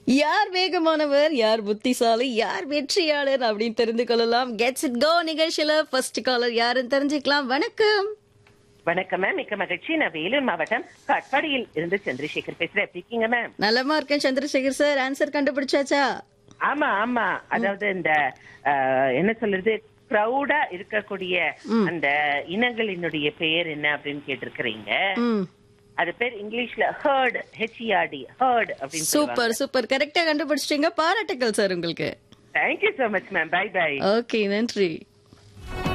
யார் வேகமானவர் யார் புத்திசாலி யார் வெற்றியாளர் அப்படின்னு தெரிந்து கொள்ளலாம் கெட்ஸ் இட் கோ நிகழ்ச்சியில ஃபர்ஸ்ட் காலர் யாருன்னு தெரிஞ்சுக்கலாம் வணக்கம் வணக்கம் மேம் மிக்க மகிழ்ச்சி நான் வேலூர் மாவட்டம் காட்பாடியில் இருந்து சந்திரசேகர் பேசுறேன் எப்படி இருக்கீங்க மேம் நலமா இருக்கேன் சந்திரசேகர் சார் ஆன்சர் கண்டுபிடிச்சாச்சா ஆமா ஆமா அதாவது இந்த அஹ், என்ன சொல்றது ப்ரௌடா இருக்கக்கூடிய அந்த இனங்களினுடைய பெயர் என்ன அப்படின்னு கேட்டிருக்கிறீங்க ம் அது பேர் இங்கிலீஷ்ல ஹர்ட் ஹெச்இஆர்டி ஹர்ட் அப்படின்னு சூப்பர் சூப்பர் கரெக்டா கண்டுபிடிச்சிட்டீங்க பாராட்டுக்கள் சார் உங்களுக்கு thank you so much ma'am bye bye okay நன்றி